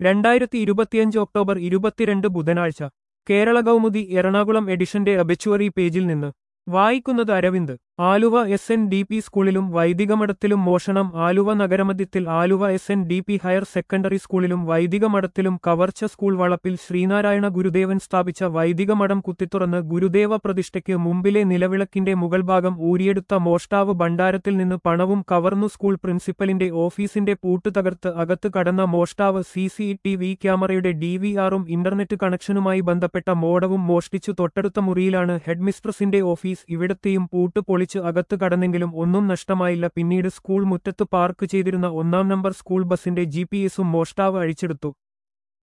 രണ്ടായിരത്തി ഇരുപത്തിയഞ്ച് ഒക്ടോബർ ഇരുപത്തിരണ്ട് ബുധനാഴ്ച കേരള കൗമുദി എറണാകുളം എഡിഷന്റെ അബിച്ചുവറി പേജിൽ നിന്ന് വായിക്കുന്നത് Aravind Aluva S N D P സ്കൂളിലും വൈദികമഠത്തിലും മോഷണം ആലുവ നഗരമധ്യത്തിൽ Aluva S N D P higher secondary സ്കൂളിലും വൈദികമഠത്തിലും കവർച്ച സ്കൂൾ വളപ്പിൽ ശ്രീനാരായണ ഗുരുദേവൻ സ്ഥാപിച്ച വൈദികമഠം കുത്തിത്തുറന്ന് ഗുരുദേവ പ്രതിഷ്ഠയ്ക്ക് മുമ്പിലെ നിലവിളക്കിന്റെ മുകൾ ഭാഗം ഊരിയെടുത്ത മോഷ്ടാവ് ഭണ്ഡാരത്തിൽ നിന്ന് പണവും കവർന്നു സ്കൂൾ പ്രിൻസിപ്പലിന്റെ ഓഫീസിന്റെ പൂട്ട് തകർത്ത് അകത്ത് കടന്ന മോഷ്ടാവ് സി സി ടി വി ക്യാമറയുടെ ഡി വി ആറും ഇന്റർനെറ്റ് കണക്ഷനുമായി ബന്ധപ്പെട്ട മോഡവും മോഷ്ടിച്ചു തൊട്ടടുത്ത മുറിയിലാണ് ഹെഡ്മിസ്ട്രസിന്റെ ഓഫീസ് ഇവിടത്തെയും പൂട്ട് പൊളിച്ച് അകത്ത് കടന്നെങ്കിലും ഒന്നും നഷ്ടമായില്ല പിന്നീട് സ്കൂൾ മുറ്റത്ത് പാർക്ക് ചെയ്തിരുന്ന ഒന്നാം നമ്പർ സ്കൂൾ ബസിന്റെ ജി മോഷ്ടാവ് അഴിച്ചെടുത്തു